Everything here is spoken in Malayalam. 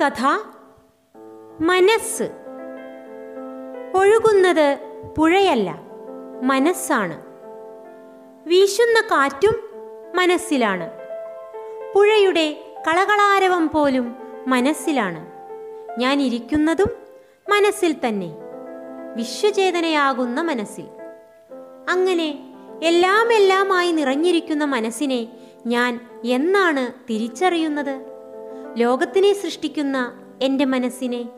കഥ മനസ്സ് ഒഴുകുന്നത് പുഴയല്ല മനസ്സാണ് വീശുന്ന കാറ്റും മനസ്സിലാണ് പുഴയുടെ കളകളാരവം പോലും മനസ്സിലാണ് ഞാൻ ഇരിക്കുന്നതും മനസ്സിൽ തന്നെ വിശ്വചേതനയാകുന്ന മനസ്സിൽ അങ്ങനെ എല്ലാം എല്ലാമായി നിറഞ്ഞിരിക്കുന്ന മനസ്സിനെ ഞാൻ എന്നാണ് തിരിച്ചറിയുന്നത് ലോകത്തിനെ സൃഷ്ടിക്കുന്ന എൻ്റെ മനസ്സിനെ